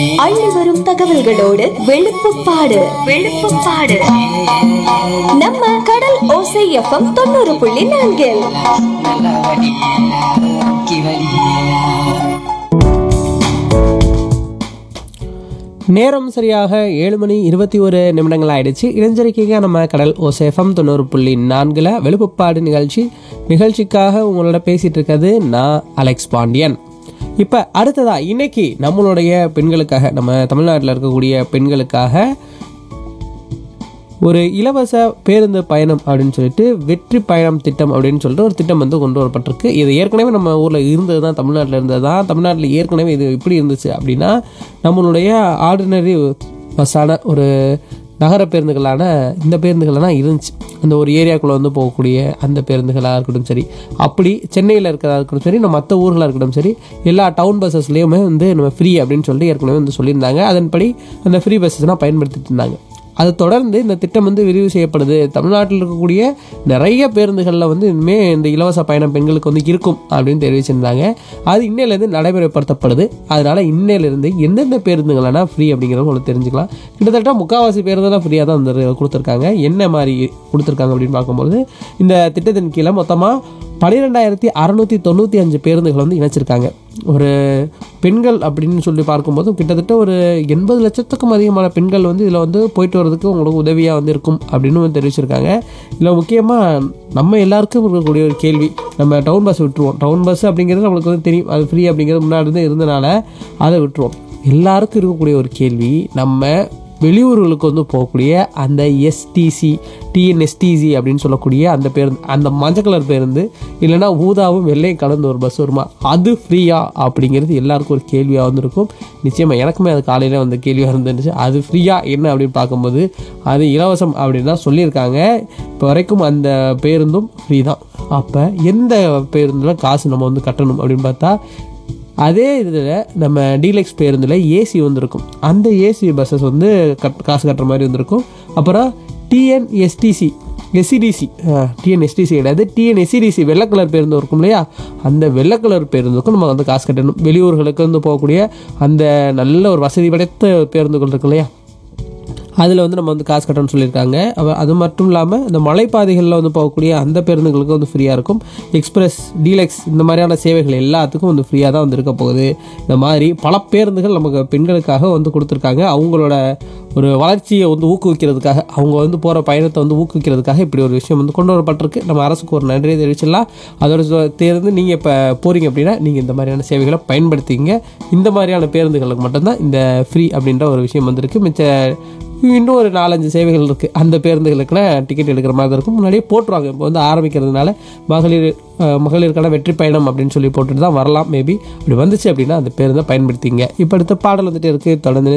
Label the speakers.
Speaker 1: அள்ளி வரும் தகவல்களோடு வெளுப்புப்பாடு வெளுப்புப்பாடு நம்ம கடல் ஓசை எஃப்எம் தொண்ணூறு புள்ளி நான்கில்
Speaker 2: நல்லா வடி கி வடி
Speaker 3: நேரம் சரியாக ஏழு மணி இருபத்தி ஒரு நிமிடங்கள் ஆயிடுச்சு இணைஞ்சிருக்கீங்க நம்ம கடல் ஓசேஃபம் தொண்ணூறு புள்ளி நான்கில் வெளுப்புப்பாடு நிகழ்ச்சி நிகழ்ச்சிக்காக உங்களோட பேசிட்டு இருக்கிறது நான் அலெக்ஸ் பாண்டியன் இப்போ அடுத்ததா இன்னைக்கு நம்மளுடைய பெண்களுக்காக நம்ம தமிழ்நாட்டில் இருக்கக்கூடிய பெண்களுக்காக ஒரு இலவச பேருந்து பயணம் அப்படின்னு சொல்லிட்டு வெற்றி பயணம் திட்டம் அப்படின்னு சொல்லிட்டு ஒரு திட்டம் வந்து கொண்டு வரப்பட்டிருக்கு இது ஏற்கனவே நம்ம ஊரில் இருந்தது தான் தமிழ்நாட்டில் இருந்தது தான் தமிழ்நாட்டில் ஏற்கனவே இது எப்படி இருந்துச்சு அப்படின்னா நம்மளுடைய ஆர்டினரி பஸ்ஸான ஒரு நகர பேருந்துகளான இந்த பேருந்துகள் தான் இருந்துச்சு அந்த ஒரு ஏரியாக்குள்ளே வந்து போகக்கூடிய அந்த பேருந்துகளாக இருக்கட்டும் சரி அப்படி சென்னையில் இருக்கிறதா இருக்கட்டும் சரி நம்ம மற்ற ஊர்களாக இருக்கட்டும் சரி எல்லா டவுன் பஸ்ஸஸ்லேயுமே வந்து நம்ம ஃப்ரீ அப்படின்னு சொல்லிட்டு ஏற்கனவே வந்து சொல்லியிருந்தாங்க அதன்படி அந்த ஃப்ரீ பஸ்ஸஸ்லாம் பயன்படுத்திட்டு இருந்தாங்க அது தொடர்ந்து இந்த திட்டம் வந்து விரிவு செய்யப்படுது தமிழ்நாட்டில் இருக்கக்கூடிய நிறைய பேருந்துகளில் வந்து இனிமேல் இந்த இலவச பயணம் பெண்களுக்கு வந்து இருக்கும் அப்படின்னு தெரிவிச்சிருந்தாங்க அது இன்னையிலேருந்து நடைமுறைப்படுத்தப்படுது அதனால இன்னையிலேருந்து எந்தெந்த பேருந்துகளனா ஃப்ரீ அப்படிங்கிறத உங்களுக்கு தெரிஞ்சுக்கலாம் கிட்டத்தட்ட முக்கால்வாசி பேருந்துலாம் ஃப்ரீயாக தான் வந்து கொடுத்துருக்காங்க என்ன மாதிரி கொடுத்துருக்காங்க அப்படின்னு பார்க்கும்போது இந்த திட்டத்தின் கீழே மொத்தமாக பன்னிரெண்டாயிரத்தி அறநூற்றி தொண்ணூற்றி அஞ்சு பேருந்துகள் வந்து இணைச்சிருக்காங்க ஒரு பெண்கள் அப்படின்னு சொல்லி பார்க்கும்போது கிட்டத்தட்ட ஒரு எண்பது லட்சத்துக்கும் அதிகமான பெண்கள் வந்து இதில் வந்து போயிட்டு வர்றதுக்கு உங்களுக்கு உதவியாக வந்து இருக்கும் அப்படின்னு வந்து தெரிவிச்சிருக்காங்க இதில் முக்கியமாக நம்ம எல்லாருக்கும் இருக்கக்கூடிய ஒரு கேள்வி நம்ம டவுன் பஸ் விட்டுருவோம் டவுன் பஸ் அப்படிங்கிறது நம்மளுக்கு வந்து தெரியும் அது ஃப்ரீ அப்படிங்கிறது முன்னாடி இருந்து இருந்தனால அதை விட்டுருவோம் எல்லாருக்கும் இருக்கக்கூடிய ஒரு கேள்வி நம்ம வெளியூர்களுக்கு வந்து போகக்கூடிய அந்த எஸ்டிசி டிஎன்எஸ்டிசி அப்படின்னு சொல்லக்கூடிய அந்த பேருந்து அந்த மஞ்சள் கலர் பேருந்து இல்லைன்னா ஊதாவும் வெள்ளையும் கலந்து ஒரு பஸ் வருமா அது ஃப்ரீயா அப்படிங்கிறது எல்லாருக்கும் ஒரு கேள்வியாக வந்திருக்கும் நிச்சயமாக எனக்குமே அது காலையில் வந்து கேள்வியாக இருந்துச்சு அது ஃப்ரீயா என்ன அப்படின்னு பார்க்கும்போது அது இலவசம் அப்படின்னு தான் சொல்லியிருக்காங்க இப்போ வரைக்கும் அந்த பேருந்தும் ஃப்ரீ தான் அப்போ எந்த பேருந்தில் காசு நம்ம வந்து கட்டணும் அப்படின்னு பார்த்தா அதே இதில் நம்ம டீலக்ஸ் பேருந்தில் ஏசி வந்திருக்கும் அந்த ஏசி பஸ்ஸஸ் வந்து கட் காசு கட்டுற மாதிரி வந்திருக்கும் அப்புறம் டிஎன்எஸ்டிசி எஸ்சிடிசி டிஎன்எஸ்டிசி கிடையாது டிஎன்எஸ்சிடிசி வெள்ளை கலர் பேருந்து இருக்கும் இல்லையா அந்த வெள்ளை கலர் பேருந்துக்கும் நம்ம வந்து காசு கட்டணும் வெளியூர்களுக்கு வந்து போகக்கூடிய அந்த நல்ல ஒரு வசதி படைத்த பேருந்துகள் இருக்கு இல்லையா அதில் வந்து நம்ம வந்து காசு கட்டணும்னு சொல்லியிருக்காங்க அப்ப அது மட்டும் இல்லாமல் இந்த மலைப்பாதைகளில் வந்து போகக்கூடிய அந்த பேருந்துகளுக்கு வந்து ஃப்ரீயாக இருக்கும் எக்ஸ்பிரஸ் டீலக்ஸ் இந்த மாதிரியான சேவைகள் எல்லாத்துக்கும் வந்து ஃப்ரீயாக தான் வந்து இருக்க போகுது இந்த மாதிரி பல பேருந்துகள் நமக்கு பெண்களுக்காக வந்து கொடுத்துருக்காங்க அவங்களோட ஒரு வளர்ச்சியை வந்து ஊக்குவிக்கிறதுக்காக அவங்க வந்து போகிற பயணத்தை வந்து ஊக்குவிக்கிறதுக்காக இப்படி ஒரு விஷயம் வந்து கொண்டு வரப்பட்டிருக்கு நம்ம அரசுக்கு ஒரு நன்றியை தெரிவிச்சிடலாம் அதோட சொ- தேர்ந்து நீங்கள் இப்போ போகிறீங்க அப்படின்னா நீங்கள் இந்த மாதிரியான சேவைகளை பயன்படுத்திங்க இந்த மாதிரியான பேருந்துகளுக்கு மட்டும்தான் இந்த ஃப்ரீ அப்படின்ற ஒரு விஷயம் வந்திருக்கு மிச்ச இன்னும் ஒரு நாலஞ்சு சேவைகள் இருக்குது அந்த பேருந்துகளுக்குலாம் டிக்கெட் எடுக்கிற மாதிரி இருக்கும் முன்னாடியே போட்டுருவாங்க இப்போ வந்து ஆரம்பிக்கிறதுனால மகளிர் அஹ், மகளிருக்கான வெற்றி பயணம் அப்படின்னு சொல்லி போட்டுட்டு தான் வரலாம் மேபி அப்படி வந்துச்சு அப்படின்னா அந்த பேருந்தை பயன்படுத்திங்க இப்போ அடுத்த பாடல் வந்துட்டு இருக்குது தொடர்ந்து